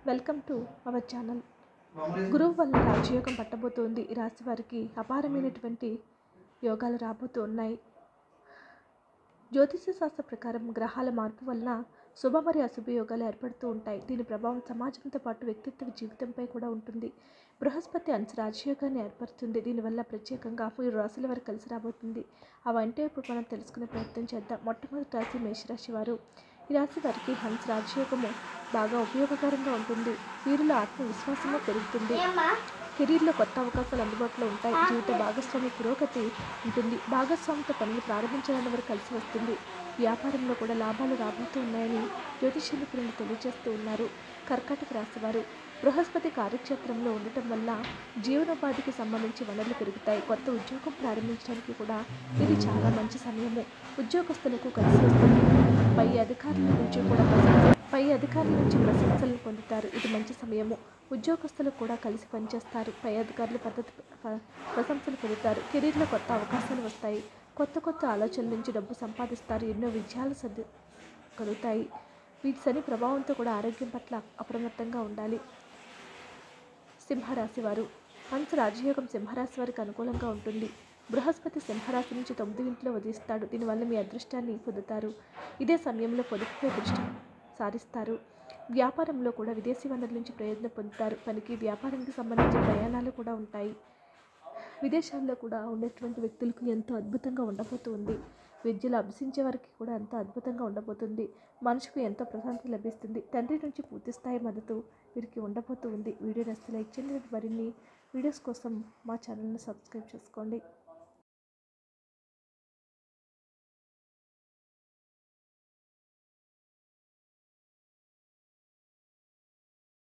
welcome to our channel గురువు వల్ల రాజయోగం పట్టబోతోంది ఈ రాశి వారికి అపారమైనటువంటి యోగాలు రాబోతూ ఉన్నాయి జ్యోతిష శాస్త్ర ప్రకారం గ్రహాల మార్పు వలన శుభ మరియు అశుభ యోగాలు ఏర్పడుతూ ఉంటాయి దీని ప్రభావం సమాజంతో పాటు వ్యక్తిత్వ జీవితంపై కూడా ఉంటుంది బృహస్పతి అంశ రాజయోగాన్ని ఏర్పరుస్తుంది దీనివల్ల ప్రత్యేకంగా మూడు రాశుల వరకు కలిసి రాబోతుంది అవంటే ఇప్పుడు మనం తెలుసుకునే ప్రయత్నం చేద్దాం మొట్టమొదటి రాశి మేషరాశి వారు ఈ రాశి వారికి హంస రాజయోగము బాగా ఉపయోగకరంగా ఉంటుంది వీరిలో ఆత్మవిశ్వాసము పెరుగుతుంది కెరీర్లో కొత్త అవకాశాలు అందుబాటులో ఉంటాయి జీవిత భాగస్వామి పురోగతి ఉంటుంది భాగస్వామితో పనులు ప్రారంభించడానికి వరకు కలిసి వస్తుంది వ్యాపారంలో కూడా లాభాలు రాబోతూ ఉన్నాయని జ్యోతిష నిపుణులు తెలియజేస్తూ ఉన్నారు కర్కాటక రాశివారు బృహస్పతి కార్యక్షేత్రంలో ఉండటం వల్ల జీవనోపాధికి సంబంధించి వనరులు పెరుగుతాయి కొత్త ఉద్యోగం ప్రారంభించడానికి కూడా ఇది చాలా మంచి సమయము ఉద్యోగస్తులకు కలిసి వస్తుంది పై అధికారుల నుంచి కూడా ప్రశంస పై అధికారుల నుంచి ప్రశంసలను పొందుతారు ఇది మంచి సమయము ఉద్యోగస్తులు కూడా కలిసి పనిచేస్తారు పై అధికారుల పద్ధతి ప- ప్రశంసలు పొందుతారు కెరీర్లో కొత్త అవకాశాలు వస్తాయి కొత్త కొత్త ఆలోచనల నుంచి డబ్బు సంపాదిస్తారు ఎన్నో విజయాలు సర్ది కలుగుతాయి వీటి శని ప్రభావంతో కూడా ఆరోగ్యం పట్ల అప్రమత్తంగా ఉండాలి సింహరాశి వారు హంస రాజయోగం సింహరాశి వారికి అనుకూలంగా ఉంటుంది బృహస్పతి సింహరాశి నుంచి తొమ్మిది ఇంట్లో వదిలిస్తాడు దీనివల్ల మీ అదృష్టాన్ని పొందుతారు ఇదే సమయంలో పొదుపుపై దృష్టి సారిస్తారు వ్యాపారంలో కూడా విదేశీ వనరుల నుంచి ప్రయోజనం పొందుతారు పనికి వ్యాపారానికి సంబంధించిన ప్రయాణాలు కూడా ఉంటాయి విదేశాల్లో కూడా ఉన్నటువంటి వ్యక్తులకు ఎంతో అద్భుతంగా ఉండబోతుంది విద్యలో అభ్యసించే వారికి కూడా ఎంతో అద్భుతంగా ఉండబోతుంది మనసుకు ఎంతో ప్రశాంతత లభిస్తుంది తండ్రి నుంచి పూర్తి స్థాయి మద్దతు వీరికి ఉండబోతూ ఉంది వీడియో నచ్చితే లైక్ చేయండి మరిన్ని వీడియోస్ కోసం మా ఛానల్ని సబ్స్క్రైబ్ చేసుకోండి